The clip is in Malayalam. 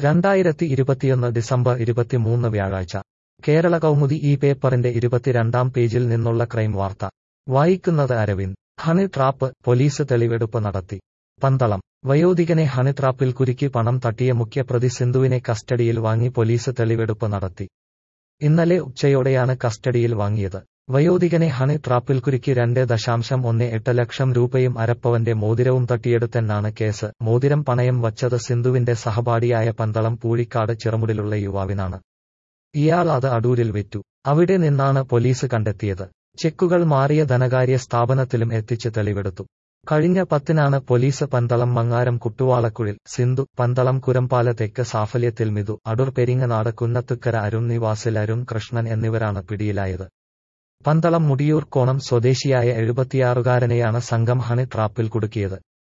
രണ്ടായിരത്തി ഇരുപത്തിയൊന്ന് ഡിസംബർ ഇരുപത്തിമൂന്ന് വ്യാഴാഴ്ച കേരള കൗമുദി ഈ പേപ്പറിന്റെ ഇരുപത്തിരണ്ടാം പേജിൽ നിന്നുള്ള ക്രൈം വാർത്ത വായിക്കുന്നത് അരവിന്ദ് ഹണി ട്രാപ്പ് പോലീസ് തെളിവെടുപ്പ് നടത്തി പന്തളം വയോധികനെ ഹണി ട്രാപ്പിൽ കുരുക്കി പണം തട്ടിയ മുഖ്യപ്രതി സിന്ധുവിനെ കസ്റ്റഡിയിൽ വാങ്ങി പോലീസ് തെളിവെടുപ്പ് നടത്തി ഇന്നലെ ഉച്ചയോടെയാണ് കസ്റ്റഡിയിൽ വാങ്ങിയത് വയോധികനെ ഹണി ട്രാപ്പിൽ കുരുക്കി രണ്ട് ദശാംശം ഒന്ന് എട്ട് ലക്ഷം രൂപയും അരപ്പവന്റെ മോതിരവും തട്ടിയെടുത്തെന്നാണ് കേസ് മോതിരം പണയം വച്ചത് സിന്ധുവിന്റെ സഹപാഠിയായ പന്തളം പൂഴിക്കാട് ചിറമുടിലുള്ള യുവാവിനാണ് ഇയാൾ അത് അടൂരിൽ വിറ്റു അവിടെ നിന്നാണ് പോലീസ് കണ്ടെത്തിയത് ചെക്കുകൾ മാറിയ ധനകാര്യ സ്ഥാപനത്തിലും എത്തിച്ച് തെളിവെടുത്തു കഴിഞ്ഞ പത്തിനാണ് പോലീസ് പന്തളം മങ്ങാരം കുട്ടുവാളക്കുഴിൽ സിന്ധു പന്തളം കുരമ്പാല തെക്ക് സാഫല്യത്തിൽ മിതു അടൂർ പെരിങ്ങനാട് കുന്നത്തുക്കര അരുൺ നിവാസിൽ അരുൺ കൃഷ്ണൻ എന്നിവരാണ് പിടിയിലായത് പന്തളം മുടിയൂർ കോണം സ്വദേശിയായ എഴുപത്തിയാറുകാരനെയാണ് സംഘം ഹണി ട്രാപ്പിൽ കുടുക്കിയത്